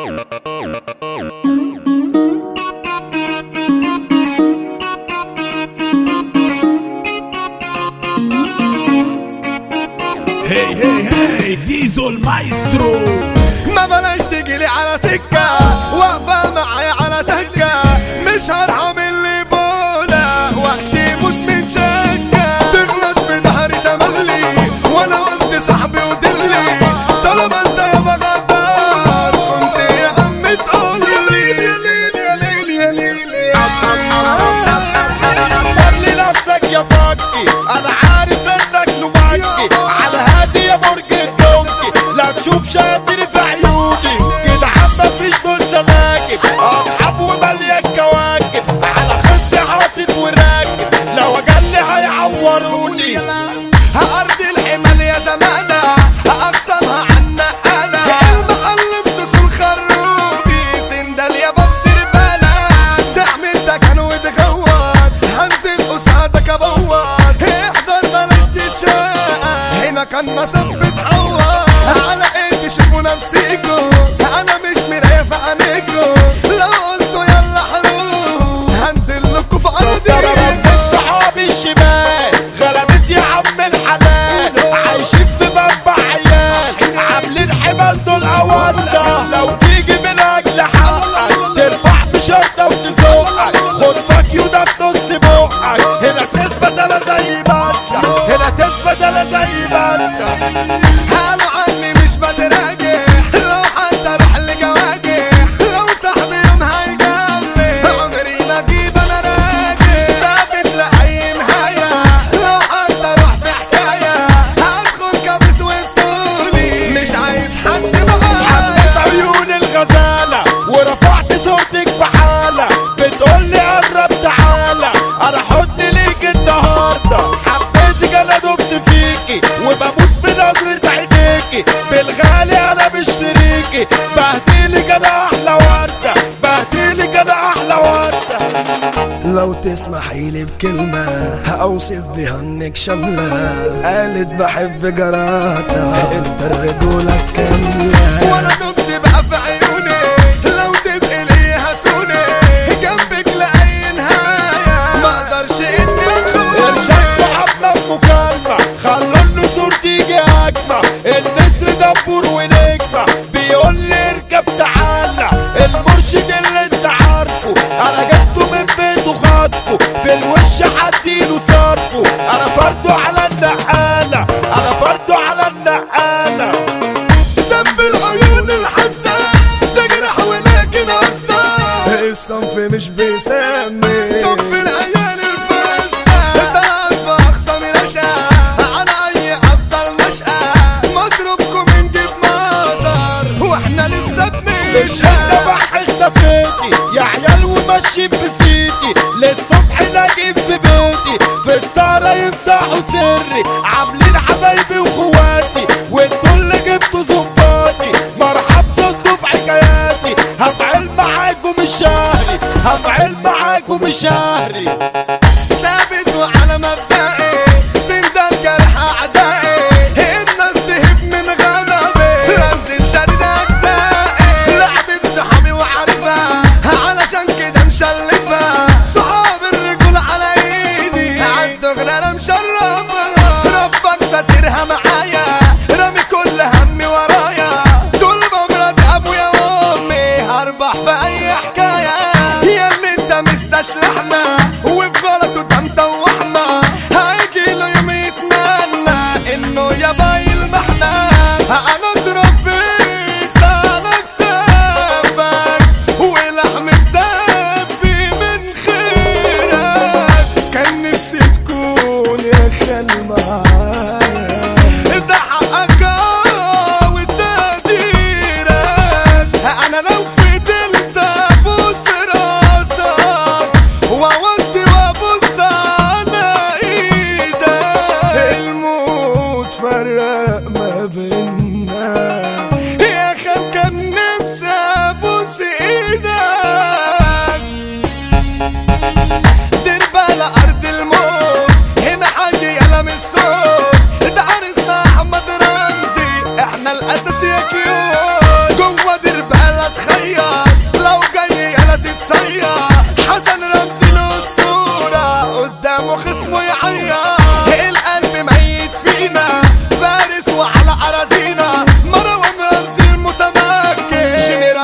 هي هي هي زيزو المايسترو ما بلاش تجيلي على سكة واقفة معايا على تكة مش هرحم اللي بولا وقتي يموت من شكة تغلط في ظهري تملي وانا قلت صاحبي ودلي طالما انت يا غدار كنت يا عم تقول لي يا ليل يا ليل يا ليل خلي نفسك يا فاكي انا عارف انك لوماكي على هادي يا برج الدونكي لا تشوف شاطر في عيوني كده عم مفيش دول سلاكب اصحاب ومالية كواكب على خصي حاطط وراكب لو اجلي هيعوروني هأرض الحمل يا زمانة هأقسمها عنا أنا المقلب سوس الخروبي سندل يا بطر بلد تعمل دكن وتغوط هنزل قصادك أبوط احذر بلاش تتشاق هنا كان نصب بتحور على ايه تشوفوا نفسيكوا انا مش مراية في عينيكوا لو قلتوا يلا حروب هنزل لكوا في ضربت ارضي صحابي الشمال غلبت يا عم الحلال عايشين في منبع عيال عاملين حمال دول أواندا لو تيجي من أجل حقك ترفع بشرطة وتفوقك خد فاكيو ده تنص بقك هنا تثبت أنا زي ما أنت هنا تثبت أنا زي ما أنت قالوا عني مش بتراجع لو حتى راح لجواجع لو صاحبي يوم هيجامل عمري ما اجيب انا راجع ثابت لاي نهايه لو حتى روح في حكايه هدخل كابس وبطولي مش عايز حد معايا حبيت عيون الغزالة ورفعت صوتك في حالة بتقولي قرب تعالى انا حضن ليك النهاردة حبيتك انا دمت فيكي وبموت في نظرة عينيكي بالغالي انا مشتريكي بهديلك انا احلى وردة بهديلك انا احلى وردة لو تسمحي لي بكلمة هأوصف بها انك شاملة قالت بحب جراتها انت الرجولة كاملة وانا دمت بقى في عيوني لو تبقي ليها سوني جنبك لأي نهاية ما اقدرش اني ارشاد صحابنا بمكالمة خلوا النسور تيجي هجمة النسر دبور ونجمة بيقول لي اركب تعالى المرشد اللي انت عارفه انا جبته من بيته خاطفه في الوش حديله صرفه انا فرده على النقالة انا فرده على النقالة ذنب العيون الحسنة تجرح ولكن أصدق الصنف مش بيسمي صنف العيال الفاسدة تنعس في أقصى منشأة على أي أفضل نشأة مصروفكم انت بمصر واحنا لسه الشهر بنشأ بح اختفيتي يا عيال وماشيين بسيتي للصبح نجيب في بيتي في السهرة يفتحوا سري عاملين حبايبي واخواتي وانتوا اللي جبتوا ظباطي مرحب صدوا في حكاياتي هفعل معاكم الشهري هفعل معاكم الشهري ثابت وعلى مبدئي سندان جرح أعدائي الناس تهب من غضبي لانزل شديد أجزائي لعبة صحابي وعارفة علشان كده مشلفة صحاب الرجول على إيدي عالدغري أنا مشرفة ربك ساترها معايا رامي كل همي ورايا طول ما مرات أبويا وأمي هربح في أي حكاية يا اللي انت مستشلحنا وفي غلطه ده مطوحنا هيجي له يوم يتمنى انه يبقى يلمحنا انا اتربيت على كتافك ولحم كتافي من خيرك كان نفسي تكون يا خال معايا ده حقك وتقديرك انا لو فضلت ابوس راسك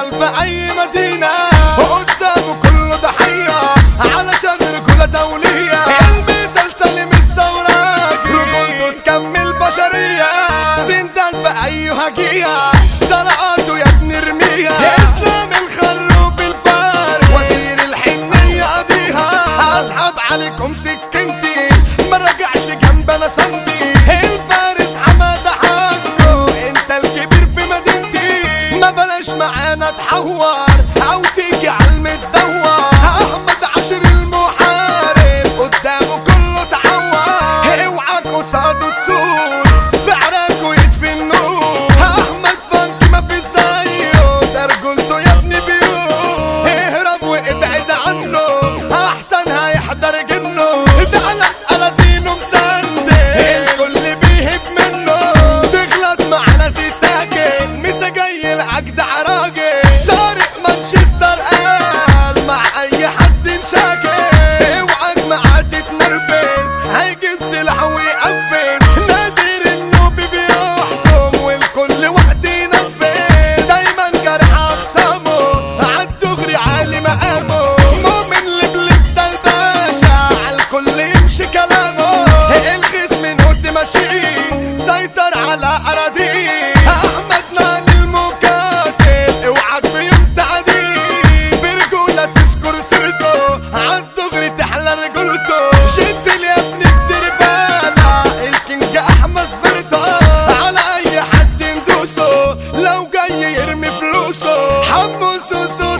شغال في اي مدينة قدامه كله ضحية علشان رجولة دولية المثال سالم الثورة رجولته تكمل بشرية سندان في اي هجية طلقاته يا ابن رمية اسلام الخروب الفارس وزير الحنية قضيها اسحب عليكم سكنتي ما رجعش جنبنا سندي الفارس حمادة حقه انت الكبير في مدينتي ما بلاش معانا تحور او تيجي على المدور احمد عاشر المحارب قدامه كله تعور اوعاك قصاده تسود في عراكه يطفي النور احمد فانك ما في زيه ده رجولته يا ابني بيوت اهرب وابعد عنه احسن هيحضر جنه ده على قلادينه مسند الكل بيهب منه تغلط معانا تتاكل مسا جاي الاجدع راجل طارق مانشستر قال مع اي حد انشاكل اوعاك معاه تتنرفز هيجيب سلاح ويقفز نادر النوبي بيحكم والكل وقت ينفذ دايما جرح اخصامه عالدغري عالي مقامه مؤمن لبلب ده الباشا عالكل يمشي كلامه الخصم نود ماشيين سيطر على اراضيه احمد نان المكاتب اوعاك في يوم تعديه برجوله تذكر سيرته عالدغري تحلى رجولته شد يا ابني الدربانه الكينج احمد برضه على اي حد ندوسه لو جاي يرمي فلوسه حمو سوسو